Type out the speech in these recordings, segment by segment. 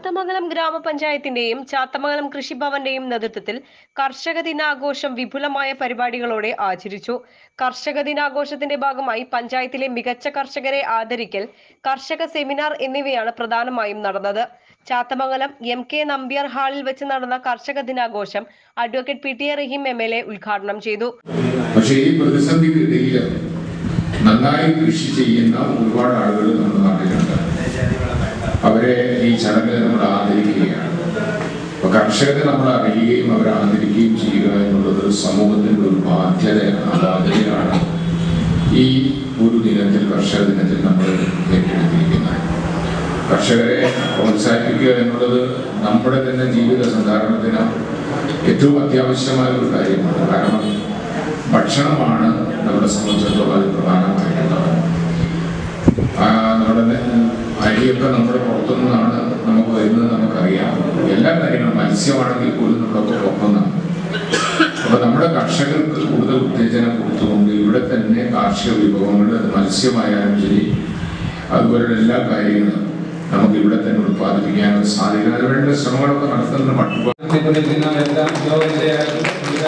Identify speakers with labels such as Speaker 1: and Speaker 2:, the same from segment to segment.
Speaker 1: ചാത്തമംഗലം ഗ്രാമപഞ്ചായത്തിന്റെയും ചാത്തമംഗലം കൃഷിഭവന്റെയും നേതൃത്വത്തിൽ കർഷക ദിനാഘോഷം വിപുലമായ പരിപാടികളോടെ ആചരിച്ചു കർഷക ദിനാഘോഷത്തിന്റെ ഭാഗമായി പഞ്ചായത്തിലെ മികച്ച കർഷകരെ ആദരിക്കൽ കർഷക സെമിനാർ എന്നിവയാണ് പ്രധാനമായും നടന്നത് ചാത്തമംഗലം എം കെ നമ്പ്യാർ ഹാളിൽ വെച്ച് നടന്ന കർഷക ദിനാഘോഷം advocate P T A Rahim M L A ഉദ്ഘാടനം ചെയ്തു
Speaker 2: പക്ഷേ ഈ പ്രതിസന്ധിക്കിടയിൽ നന്നായി കൃഷി ചെയ്യുന്ന ഒരുപാട് ആളുകൾ നമ്മുടെ നാട്ടിലുണ്ട് അവരെ ഈ ചടങ്ങിൽ നമ്മൾ ആദരിക്കുകയാണ് അപ്പൊ കർഷകരെ നമ്മൾ അറിയുകയും അവരെ ആദരിക്കുകയും ചെയ്യുക എന്നുള്ളത് സമൂഹത്തിന്റെ ഒരു ബാധ്യതയാണ് ആ ബാധ്യതയാണ് ഈ ഒരു ദിനത്തിൽ കർഷക ദിനത്തിൽ നമ്മൾ ഏറ്റെടുത്തിരിക്കുന്നത് കർഷകരെ പ്രോത്സാഹിപ്പിക്കുക എന്നുള്ളത് നമ്മുടെ തന്നെ ജീവിത സന്ധാരണത്തിന് ഏറ്റവും അത്യാവശ്യമായ ഒരു കാര്യമാണ് കാരണം ഭക്ഷണമാണ് നമ്മളെ സംബന്ധിച്ചിടത്തോളം അത് പ്രധാനമായിട്ടുള്ളത് ആ നമ്മുടെ അരിയൊക്കെ നമ്മുടെ പുറത്തുനിന്നാണ് നമുക്ക് വരുന്നത് നമുക്കറിയാം എല്ലാ കാര്യങ്ങളും മത്സ്യമാണെങ്കിൽ പോലും നമ്മളൊക്കെ പുറത്തുനിന്നാണ് അപ്പൊ നമ്മുടെ കർഷകർക്ക് കൂടുതൽ ഉത്തേജനം കൊടുത്തുകൊണ്ട് ഇവിടെ തന്നെ കാർഷിക വിഭവങ്ങൾ അത് മത്സ്യമായാലും ശരി അതുപോലുള്ള എല്ലാ കാര്യങ്ങളും നമുക്ക് ഇവിടെ തന്നെ ഉത്പാദിപ്പിക്കാനും സാധിക്കും അതിനുവേണ്ട ശ്രമങ്ങളൊക്കെ നടത്തുന്ന മട്ടുപാ
Speaker 3: എത്തിക്കൊണ്ടിരിക്കുന്ന എല്ലാ ഉദ്യോഗസ്ഥരെയായും വിവിധ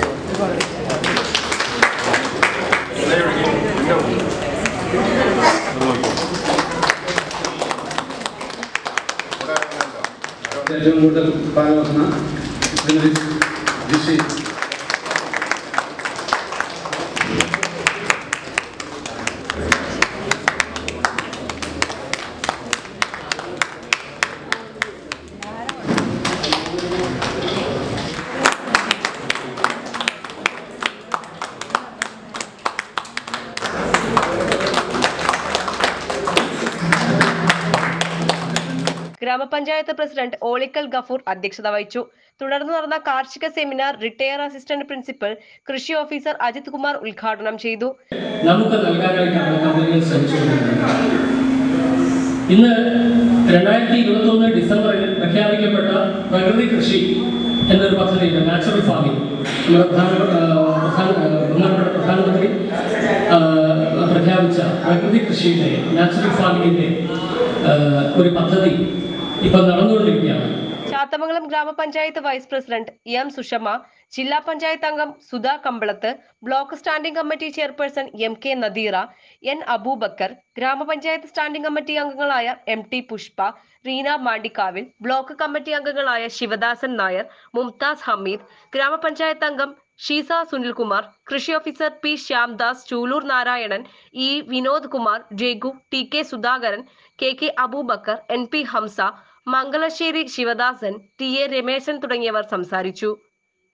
Speaker 3: ഏറ്റവും കൂടുതൽ ഉത്പാദന കൃഷി
Speaker 1: ഗ്രാമപഞ്ചായത്ത് പ്രസിഡന്റ് ഓളിക്കൽ ഗഫൂർ അധ്യക്ഷത വഹിച്ചു തുടർന്ന് നടന്ന കാർഷിക സെമിനാർ റിട്ടയർ അസിസ്റ്റന്റ് പ്രിൻസിപ്പൽ കൃഷി ഓഫീസർ അജിത് കുമാർ ഉദ്ഘാടനം ചെയ്തു
Speaker 4: നമുക്ക് നൽകാനായിട്ടാണ് കമ്പനികൾ ശ്രമിച്ചുകൊണ്ടിരിക്കുന്നത് ഇന്ന് രണ്ടായിരത്തി ഇരുപത്തി ഒന്ന് ഡിസംബറിൽ പ്രഖ്യാപിക്കപ്പെട്ട പ്രകൃതി കൃഷി എന്നൊരു പദ്ധതിയുണ്ട് നാച്ചുറൽ ഫാമിംഗ് നമ്മുടെ പ്രധാന ആ, പ്രധാന ആ, ബഹുമാനപ്പെട്ട പ്രധാനമന്ത്രി ആ, പ്രഖ്യാപിച്ച പ്രകൃതി കൃഷിയുടെ നാച്ചുറൽ ഫാമിങ്ങിന്റെ ആ, ഒരു പദ്ധതി ഇപ്പം നടന്നുകൊണ്ടിരിക്കുകയാണ്
Speaker 1: ചാത്തമംഗലം ഗ്രാമപഞ്ചായത്ത് വൈസ് പ്രസിഡന്റ് എം സുഷമ ജില്ലാ പഞ്ചായത്ത് അംഗം Sudha Kambalath block standing committee chairperson M K Nadeera N Abubakar ഗ്രാമപഞ്ചായത്ത് സ്റ്റാൻഡിംഗ് കമ്മിറ്റി അംഗങ്ങളായ M T Pushpa Reena Mandikkavil block committee അംഗങ്ങളായ ശിവദാസൻ നായർ മുംതാസ് ഹമീദ് ഗ്രാമപഞ്ചായത്ത് അംഗം ഷീസ സുനിൽകുമാർ കൃഷി officer P Shyamdas Chooloor Narayanan E Vinod Kumar Jegu T K Sudhakaran K K Abubakar N P Hamsa Mangalassery Sivadasan T A Rameshan തുടങ്ങിയവർ സംസാരിച്ചു